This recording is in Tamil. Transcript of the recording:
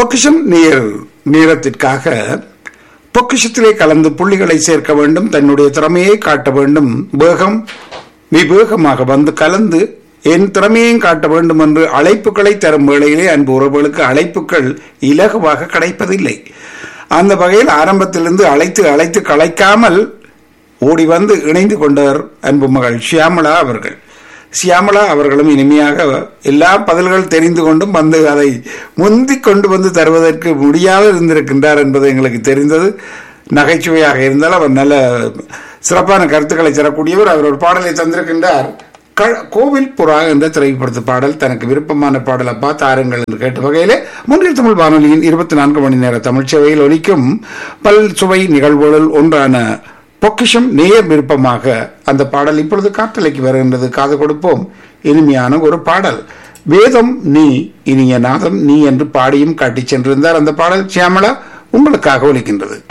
பொக்கிஷம் நீர் நேரத்திற்காக பொக்கிஷத்திலே கலந்து புள்ளிகளை சேர்க்க வேண்டும் தன்னுடைய திறமையை காட்ட வேண்டும் வேகம் விவேகமாக வந்து கலந்து என் திறமையையும் காட்ட வேண்டும் என்று அழைப்புகளை தரும் வேளையிலே அன்பு உறவுகளுக்கு அழைப்புகள் இலகுவாக கிடைப்பதில்லை அந்த வகையில் ஆரம்பத்திலிருந்து அழைத்து அழைத்து கலைக்காமல் ஓடி வந்து இணைந்து கொண்டவர் அன்பு மகள் ஷியாமளா அவர்கள் சியாமளா அவர்களும் இனிமையாக எல்லா பதில்கள் தெரிந்து கொண்டும் வந்து அதை முந்தி கொண்டு வந்து தருவதற்கு முடியாது இருந்திருக்கின்றார் என்பது எங்களுக்கு தெரிந்தது நகைச்சுவையாக இருந்தால் அவர் நல்ல சிறப்பான கருத்துக்களை தரக்கூடியவர் அவர் ஒரு பாடலை தந்திருக்கின்றார் க- கோவில் புறா என்ற திரைப்படத்து பாடல் தனக்கு விருப்பமான பாடலப்பா தாருங்கள் என்று கேட்ட வகையிலே முன்னில் தமிழ் வானொலியின் இருபத்தி நான்கு மணி நேர தமிழ்ச்சேவையில் ஒலிக்கும் பல் சுவை நிகழ்வுகளில் ஒன்றான பொக்கிஷம் நேயர் விருப்பமாக அந்த பாடல் இப்பொழுது காற்றலைக்கு வருகின்றது காது கொடுப்போம் இனிமையான ஒரு பாடல் வேதம் நீ இனிய நாதம் நீ என்று பாடியும் காட்டிச் சென்றிருந்தார் அந்த பாடல் சியாமளா உங்களுக்காக ஒலிக்கின்றது